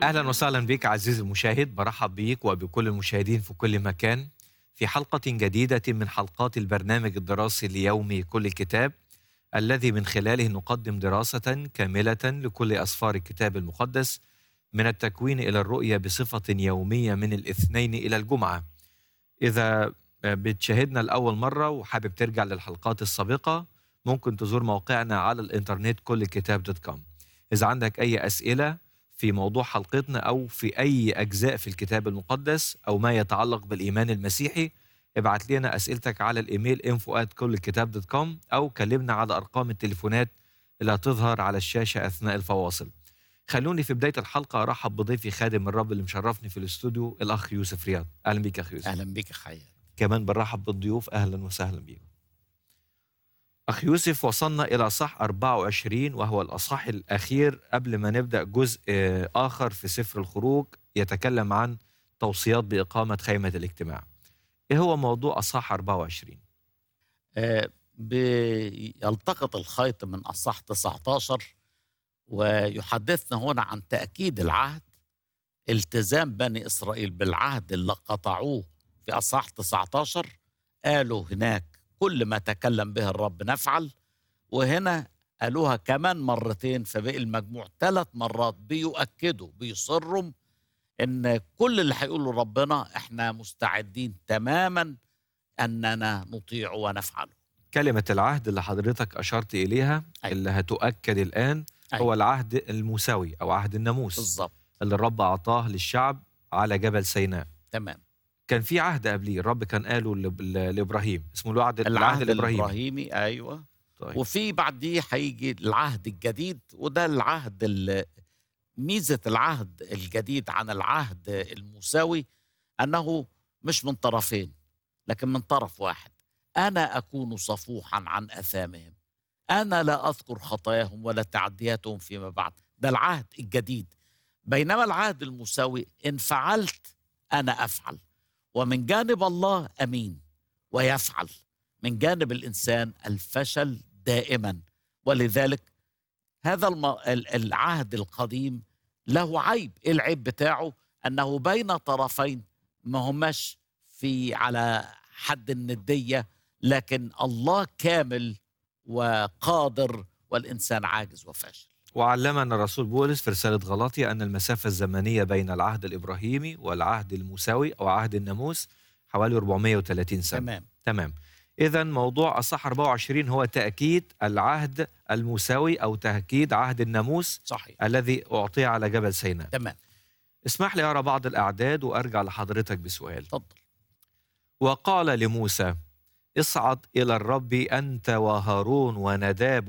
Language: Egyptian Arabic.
اهلا وسهلا بك عزيزي المشاهد برحب بيك وبكل المشاهدين في كل مكان في حلقه جديده من حلقات البرنامج الدراسي اليومي كل الكتاب الذي من خلاله نقدم دراسه كامله لكل اسفار الكتاب المقدس من التكوين الى الرؤيه بصفه يوميه من الاثنين الى الجمعه اذا بتشاهدنا لاول مره وحابب ترجع للحلقات السابقه ممكن تزور موقعنا على الانترنت كل كتاب دوت كوم اذا عندك اي اسئله في موضوع حلقتنا او في اي اجزاء في الكتاب المقدس او ما يتعلق بالايمان المسيحي ابعت لنا اسئلتك على الايميل info كل الكتاب دوت كوم او كلمنا على ارقام التليفونات اللي هتظهر على الشاشه اثناء الفواصل خلوني في بدايه الحلقه ارحب بضيفي خادم الرب اللي مشرفني في الاستوديو الاخ يوسف رياض اهلا بيك يا اخ يوسف اهلا بك يا خيال كمان بنرحب بالضيوف اهلا وسهلا بيكم أخ يوسف وصلنا إلى صح 24 وهو الأصح الأخير قبل ما نبدأ جزء آخر في سفر الخروج يتكلم عن توصيات بإقامة خيمة الاجتماع إيه هو موضوع أصح 24 آه بيلتقط الخيط من اصح 19 ويحدثنا هنا عن تاكيد العهد التزام بني اسرائيل بالعهد اللي قطعوه في اصح 19 قالوا هناك كل ما تكلم به الرب نفعل وهنا قالوها كمان مرتين فبقي المجموع ثلاث مرات بيؤكدوا بيصروا ان كل اللي هيقوله ربنا احنا مستعدين تماما اننا نطيع ونفعله كلمة العهد اللي حضرتك أشرت إليها أيوة. اللي هتؤكد الآن أيوة. هو العهد الموسوي أو عهد الناموس بالظبط اللي الرب أعطاه للشعب على جبل سيناء تمام كان في عهد قبليه الرب كان قاله لب- لإبراهيم اسمه العهد العهد الإبراهيمي الابراهيمي ايوه طيب. وفي بعديه هيجي العهد الجديد وده العهد ال- ميزه العهد الجديد عن العهد الموسوي انه مش من طرفين لكن من طرف واحد انا اكون صفوحا عن اثامهم انا لا اذكر خطاياهم ولا تعدياتهم فيما بعد ده العهد الجديد بينما العهد الموسوي ان فعلت انا افعل ومن جانب الله امين ويفعل من جانب الانسان الفشل دائما ولذلك هذا الم... ال- العهد القديم له عيب إيه العيب بتاعه انه بين طرفين ما هماش في على حد النديه لكن الله كامل وقادر والانسان عاجز وفاشل وعلمنا الرسول بولس في رسالة غلاطيا أن المسافة الزمنية بين العهد الإبراهيمي والعهد الموسوي أو عهد الناموس حوالي 430 سنة تمام تمام إذا موضوع أصح 24 هو تأكيد العهد الموسوي أو تأكيد عهد الناموس صحيح الذي أعطي على جبل سيناء تمام اسمح لي أرى بعض الأعداد وأرجع لحضرتك بسؤال اتفضل وقال لموسى اصعد إلى الرب أنت وهارون ونداب